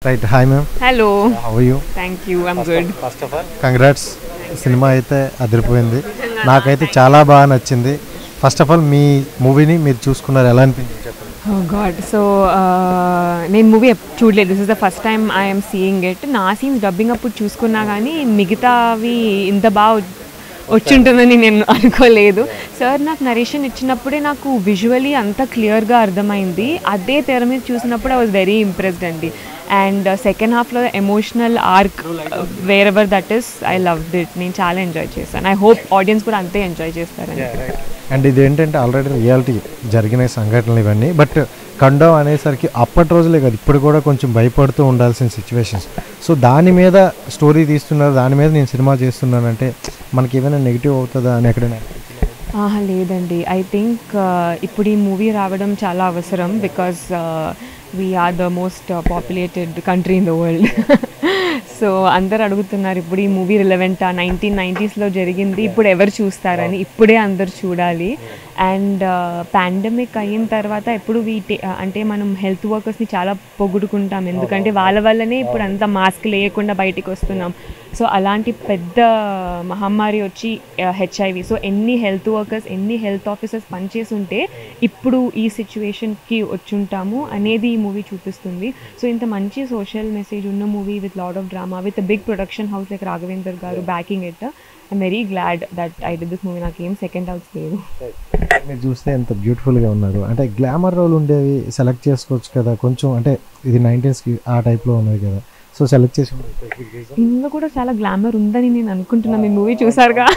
right hi ma'am hello how you thank you I'm good first of all congrats cinema అయితే అదిరిపోయింది నాకైతే చాలా బాగా నచ్చింది ఫస్ట్ ఆఫ్ ఆల్ మీ మూవీని మీరు చూసుకున్నారు ఎలా అనిపించింది చెప్పండి ఓ గాడ్ సో నేను మూవీ చూడలేదు this is the first time I'm seeing it నా సీన్స్ డబ్బింగ్ అప్పుడు చూసుకున్నా కానీ మిగతావి ఇంత బాగా వచ్చింటుందని నేను అనుకోలేదు సార్ నాకు నరేషన్ ఇచ్చినప్పుడే నాకు విజువలీ అంత క్లియర్గా అర్థమైంది అదే తెర మీద చూసినప్పుడు ఐ వాజ్ వెరీ ఇంప్రెస్డ్ అండి అండ్ సెకండ్ హాఫ్లో emotional arc wherever that is I love it నేను చాలా ఎంజాయ్ చేశాను ఐ హోప్ ఆడియన్స్ కూడా అంతే ఎంజాయ్ చేస్తారని అండ్ ఇది ఏంటంటే ఆల్రెడీ రియాలిటీ జరిగిన సంఘటనలు ఇవన్నీ బట్ కండో అనేసరికి అప్పటి రోజులే కాదు ఇప్పుడు కూడా కొంచెం భయపడుతూ ఉండాల్సిన సిచ్యువేషన్స్ సో దాని మీద స్టోరీ తీస్తున్నారు దాని మీద నేను సినిమా చేస్తున్నానంటే మనకి ఏమైనా నెగిటివ్ అవుతుందా అని ఎక్కడైనా ఆహా, లేదండి ఐ థింక్ ఇప్పుడు ఈ మూవీ రావడం చాలా అవసరం because we're the most populated country in the world so అందరు అడుగుతున్నారు ఇప్పుడు ఈ మూవీ రిలవెంటా నైన్టీన్ నైంటీస్లో జరిగింది ఇప్పుడు ఎవరు చూస్తారని ఇప్పుడే అందరు చూడాలి అండ్ పాండమిక్ అయిన తర్వాత ఎప్పుడు వీ అంటే మనం హెల్త్ వర్కర్స్ని చాలా పొగుడుకుంటాం ఎందుకంటే వాళ్ళ వల్లనే ఇప్పుడు అంతా మాస్క్ లేకుండా బయటికి వస్తున్నాం సో అలాంటి పెద్ద మహమ్మారి వచ్చి హెచ్ఐవి సో ఎన్ని హెల్త్ వర్కర్స్ ఎన్ని హెల్త్ ఆఫీసర్స్ పనిచేసి ఉంటే ఇప్పుడు ఈ సిచ్యువేషన్కి వచ్చుంటాము అనేది ఈ మూవీ చూపిస్తుంది సో ఇంత మంచి సోషల్ మెసేజ్ ఉన్న movie with lot of drama with big production house like Raghavender garu backing it I'm very glad that I did this movie నాకు ఏం సెకండ్ హౌస్ లేదు మీరు చూస్తే ఎంత బ్యూటిఫుల్గా ఉన్నారు అంటే గ్లామర్ రోల్ ఉండేవి సెలెక్ట్ చేసుకోవచ్చు కదా కొంచెం అంటే ఇది నైన్టీన్స్కి ఆ టైప్లో ఉన్నది కదా సో సెలెక్ట్ చేసి ఇందులో కూడా చాలా గ్లామర్ ఉందని నేను అనుకుంటున్నా మీ మూవీ చూసారుగా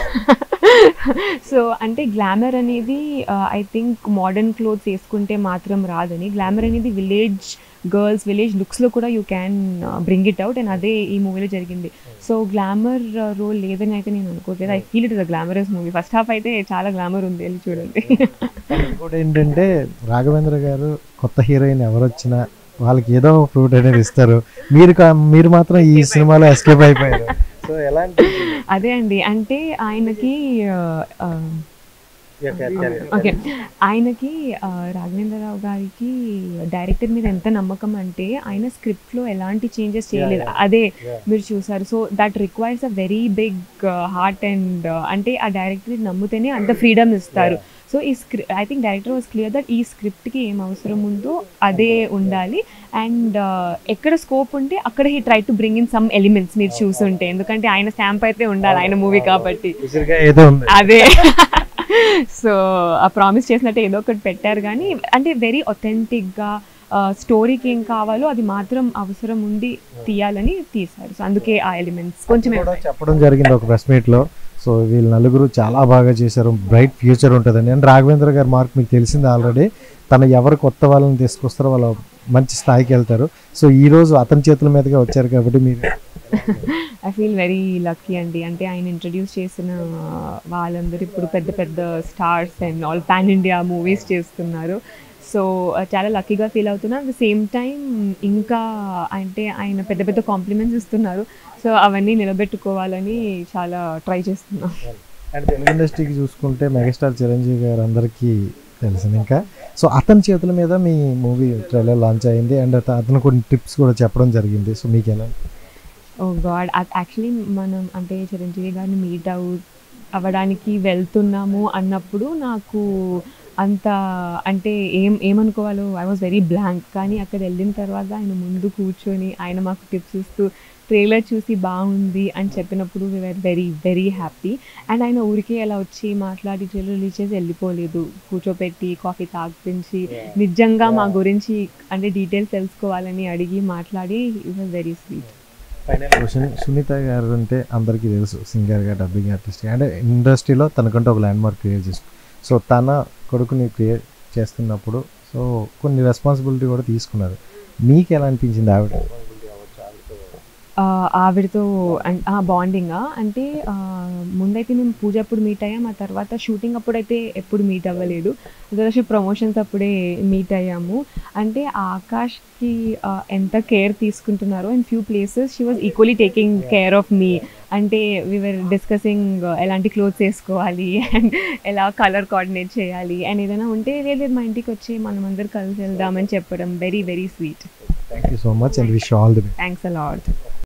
సో అంటే గ్లామర్ అనేది ఐ థింక్ మోడర్న్ క్లోత్స్ వేసుకుంటే మాత్రం రాదని గ్లామర్ అనేది విలేజ్ గర్ల్స్ విలేజ్ లుక్స్లో కూడా you can bring it out and అదే ఈ మూవీలో జరిగింది సో గ్లామర్ రోల్ లేదని అయితే నేను అనుకోవట్లేదు I feel it is a glamorous movie first half అయితే చాలా గ్లామర్ ఉంది వెళ్ళి చూడండి ఇంకోటి ఏంటంటే రాఘవేంద్ర గారు కొత్త హీరోయిన్ ఎవరు వచ్చినా వాళ్ళకి ఏదో ఫ్రూట్ అనేది ఇస్తారు మీరు కా- మీరు మాత్రం ఈ సినిమాలో ఎస్కేప్ అయిపోయారు సో ఎలాంటి అదే అండి అంటే ఆయనకి ఆ, ఓకే ఆయనకి ఆ, రాఘవేంద్రరావు గారికి డైరెక్టర్ మీద ఎంత నమ్మకం అంటే ఆయన స్క్రిప్ట్లో ఎలాంటి చేంజెస్ చేయలేదు అదే మీరు చూసారు so that requires a very big heart and అంటే ఆ డైరెక్టర్ నమ్మితేనే అంత ఫ్రీడమ్ ఇస్తారు సో ఈ script I think director was clear that ఈ స్క్రిప్ట్కి ఏం అవసరం ఉందో అదే ఉండాలి అండ్ ఎక్కడ స్కోప్ ఉంటే అక్కడ he try to bring in some elements మీరు చూసుంటే ఎందుకంటే ఆయన స్టాంప్ అయితే ఉండాలి ఆయన మూవీ కాబట్టి విసిరిగా ఏదో ఉంది అదే సో ఆ ప్రామిస్ చేసినట్టు ఏదో ఒకటి పెట్టారు కానీ అంటే వెరీ ఒథెంటిక్గా స్టోరీకి ఏం కావాలో అది మాత్రం అవసరం ఉండి తీయాలని తీశారు సో అందుకే ఆ ఎలిమెంట్స్ కొంచెం కూడా చెప్పడం జరిగింది ఒక ప్రెస్ మీట్ లో సో వీళ్ళు నలుగురు చాలా బాగా చేశారు బ్రైట్ ఫ్యూచర్ ఉంటుందని అండ్ రాఘవేంద్ర గారి మార్క్ మీకు తెలిసింది ఆల్రెడీ తను ఎవరు కొత్త వాళ్ళని తీసుకొస్తారో వాళ్ళ మంచి స్థాయికి వెళ్తారు సో ఈ రోజు అతని చేతుల మీదుగా వచ్చారు కాబట్టి మీరు ఐ ఫీల్ వెరీ లక్కీ అండి అంటే ఆయన ఇంట్రడ్యూస్ చేసిన వాళ్ళందరూ ఇప్పుడు పెద్ద పెద్ద stars and all pan India movies చేస్తున్నారు సో చాలా లక్కీగా ఫీల్ అవుతున్నా అట్ ద సేమ్ టైం ఇంకా అంటే ఆయన పెద్ద పెద్ద కాంప్లిమెంట్స్ ఇస్తున్నారు సో అవన్నీ నిలబెట్టుకోవాలని చాలా ట్రై చేస్తున్నాం అండ్ తెలుగు ఇండస్ట్రీకి చూసుకుంటే మెగాస్టార్ చిరంజీవి గారు అందరికీ తెలిసింది ఇంకా సో అతని చేతుల మీద మీ మూవీ ట్రైలర్ లాంచ్ అయింది అండ్ అతను కొన్ని టిప్స్ కూడా చెప్పడం జరిగింది సో మీకు ఎలా ఓ గాడ్ యాక్చువల్లీ మనం అంటే చిరంజీవి గారిని మీట్ అవుట్ అవ్వడానికి వెళ్తున్నాము అన్నప్పుడు నాకు అంత అంటే ఏం ఏమనుకోవాలో ఐ వాజ్ వెరీ బ్లాంక్ కానీ అక్కడ వెళ్ళిన తర్వాత ఆయన ముందు కూర్చొని ఆయన మాకు టిప్స్ ఇస్తూ ట్రైలర్ చూసి బాగుంది అని చెప్పినప్పుడు we're very very happy and ఆయన ఊరికే అలా వచ్చి మాట్లాడి ట్రైలర్ రిలీజ్ చేసి వెళ్ళిపోలేదు కూర్చోపెట్టి కాఫీ తాగిపించి నిజంగా మా గురించి అంటే డీటెయిల్స్ తెలుసుకోవాలని అడిగి మాట్లాడి it was very sweet Suni- Sunitha garu అంటే అందరికీ తెలుసు సింగర్గా డబ్బింగ్ ఆర్టిస్ట్ అంటే ఇండస్ట్రీలో తనకంటే ఒక ల్యాండ్ మార్క్ క్రియేట్ చేసు సో తన కొడుకుని క్రియేట్ చేస్తున్నప్పుడు సో కొన్ని రెస్పాన్సిబిలిటీ కూడా తీసుకున్నారు మీకు ఎలా అనిపించింది ఆవిడ ఆ, ఆవిడతో బాండింగ్ అంటే ఆ, ముందైతే మేము పూజ అప్పుడు మీట్ అయ్యాం ఆ తర్వాత షూటింగ్ అప్పుడైతే ఎప్పుడు మీట్ అవ్వలేదు అదొచ్చి ప్రమోషన్స్ అప్పుడే మీట్ అయ్యాము అంటే ఆకాష్కి ఆ, ఎంత కేర్ తీసుకుంటున్నారో in few places she was equally taking care of మీ అంటే వీఆర్ డిస్కసింగ్ ఎలాంటి క్లోత్స్ వేసుకోవాలి అండ్ ఎలా కలర్ కోఆర్డినేట్ చేయాలి అండ్ ఏదైనా ఉంటే లేదు లేదు మా ఇంటికి వచ్చి మనం అందరు కలిసి వెళ్దామని చెప్పడం very very sweet thank you so much and wish all the best thanks allot